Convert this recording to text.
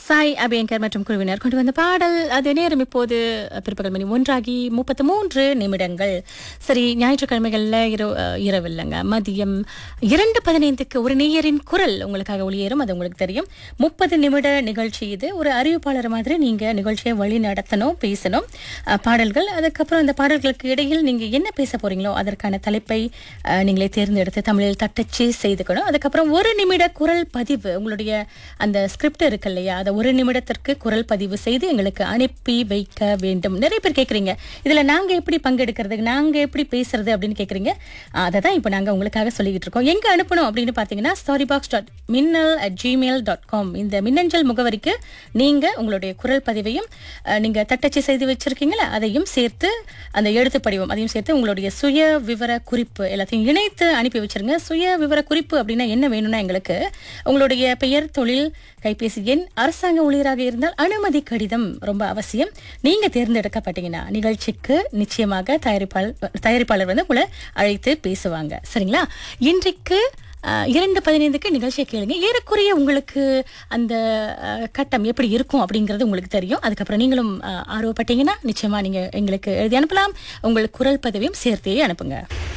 சாய் அபியங்கர் மற்றும் குழுவினர் கொண்டு வந்த பாடல் அது நேரம் இப்போது பிற்பகல் மணி ஒன்றாகி முப்பத்து மூன்று நிமிடங்கள் சரி ஞாயிற்றுக்கிழமைகளில் இரவு இரவு இல்லைங்க மதியம் இரண்டு பதினைந்துக்கு ஒரு நேயரின் குரல் உங்களுக்காக ஒளியேறும் அது உங்களுக்கு தெரியும் முப்பது நிமிட நிகழ்ச்சி இது ஒரு அறிவிப்பாளர் மாதிரி நீங்க நிகழ்ச்சியை வழி நடத்தணும் பேசணும் அஹ், பாடல்கள் அதுக்கப்புறம் இந்த பாடல்களுக்கு இடையில் நீங்க என்ன பேச போறீங்களோ அதற்கான தலைப்பை அஹ், நீங்களே தேர்ந்தெடுத்து தமிழில் தட்டச்சு செய்துக்கணும் அதுக்கப்புறம் ஒரு நிமிட குரல் பதிவு உங்களுடைய அந்த ஸ்கிரிப்ட் இருக்கு இல்லையா அதை ஒரு நிமிடத்திற்கு குரல் பதிவு செய்து எங்களுக்கு அனுப்பி வைக்க வேண்டும் நிறைய பேர் கேட்குறீங்க இதுல நாங்க எப்படி பங்கெடுக்கிறது நாங்க எப்படி பேசுறது அப்படின்னு கேட்குறீங்க அதை தான் இப்போ நாங்க உங்களுக்காக சொல்லிக்கிட்டு இருக்கோம் எங்க அனுப்பணும் அப்படின்னு பார்த்தீங்கன்னா starry box dot Minnal at Gmail dot com இந்த மின்னஞ்சல் முகவரிக்கு நீங்க உங்களுடைய குரல் பதிவையும் அஹ், நீங்க தட்டச்சு செய்து வச்சிருக்கீங்களா அதையும் சேர்த்து அந்த எழுத்து படிவம் அதையும் சேர்த்து உங்களுடைய சுய விவர குறிப்பு எல்லாத்தையும் இணைத்து அனுப்பி வச்சிருங்க சுய விவர குறிப்பு அப்படின்னா என்ன வேணும்னா எங்களுக்கு உங்களுடைய பெயர் தொழில் கைபேசி எண் அரசாங்க ஊழியராக இருந்தால் அனுமதி கடிதம் ரொம்ப அவசியம் நீங்க தேர்ந்தெடுக்கப்பட்டீங்கன்னா நிகழ்ச்சிக்கு நிச்சயமாக தயாரிப்பாளர் தயாரிப்பாளர் வந்து உங்களை அழைத்து பேசுவாங்க சரிங்களா இன்றைக்கு அஹ், இரண்டு பதினைந்துக்கு நிகழ்ச்சியை கேளுங்க ஏறக்குறைய உங்களுக்கு அந்த அஹ், கட்டம் எப்படி இருக்கும் அப்படிங்கிறது உங்களுக்கு தெரியும் அதுக்கப்புறம் நீங்களும் அஹ், ஆர்வப்பட்டீங்கன்னா நிச்சயமா நீங்க எங்களுக்கு எழுதி அனுப்பலாம் உங்கள் குரல் பதிவையும் சேர்த்தே அனுப்புங்க